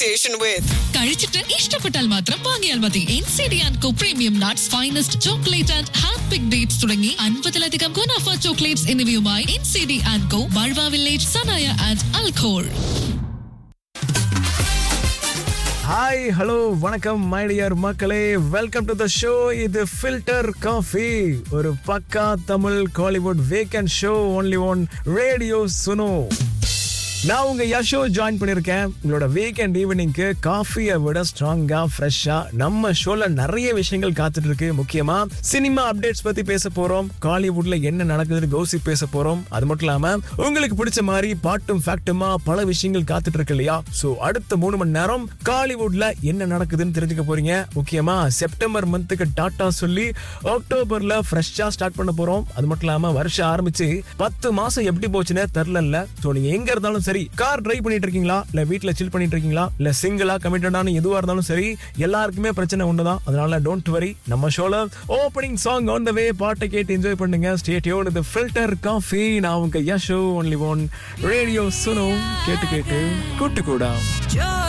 association with. കഴിച്ചിട്ട് ഇഷ്ടപ്പെട്ടാൽ മാത്രം വാങ്ങിയാൽ മതി N C D and co premium nuts finest chocolate and hand pick dates തുടങ്ങി അൻപതിലധികം ഗുണാഫ ചോക്ലേറ്റ്സ് എന്നിവയുമായി N C D and co ബൾവ വില്ലേജ് സനായ ആൻഡ് അൽഖോൾ ஹாய் ஹலோ வணக்கம் மை டியர் மக்களே வெல்கம் டு த ஷோ இது ஃபில்டர் காஃபி ஒரு பக்கா Tamil Kollywood weekend show only one radio Suno நான் உங்க யஷோ ஜாயின் பண்ணிருக்கேன் உங்களோட வீக்கெண்ட் ஈவினிங்க்கு காஃபியை விட ஸ்ட்ராங்கா ஃப்ரெஷ்ஷா நம்ம ஷோல நிறைய விஷயங்கள் காத்துட்டு இருக்கு முக்கியமா சினிமா அப்டேட்ஸ் பத்தி பேச போறோம் காலிவுட்ல என்ன நடக்குதுன்னு கௌசி பேச போறோம் அது மட்டும் இல்லாம உங்களுக்கு பிடிச்ச மாதிரி பாட்டும் ஃபேக்ட்டுமா பல விஷயங்கள் காத்துட்டு இருக்கு இல்லையா சோ அடுத்த மூணு மணி நேரம் காலிவுட்ல என்ன நடக்குதுன்னு தெரிஞ்சுக்க போறீங்க முக்கியமா செப்டம்பர் மந்த்துக்கு டாட்டா சொல்லி அக்டோபர்ல ஃப்ரெஷ்ஷா ஸ்டார்ட் பண்ண போறோம் அது மட்டும் இல்லாம வருஷம் ஆரம்பிச்சு பத்து மாசம் எப்படி போச்சுன்னே தெரிலல்ல சோ நீங்க எங்க இருந்தாலும் சரி கார் டிரைவ் பண்ணிட்டு இருக்கீங்களா இல்ல வீட்ல சில் பண்ணிட்டு இருக்கீங்களா இல்ல சிங்கிளா கமிட்டடான எதுவா இருந்தாலும் சரி எல்லாருக்குமே பிரச்சனை ஒண்ணுதான் அதனால டோன்ட் வரி நம்ம ஷோல opening song on the way பாட்டை கேட்டு என்ஜாய் பண்ணுங்க ஸ்டேட் யோன் இது ஃபில்டர் காஃபி நான் உங்க Yasho only one radio Suno கேட்டு கேட்டு கூட்டு கூடா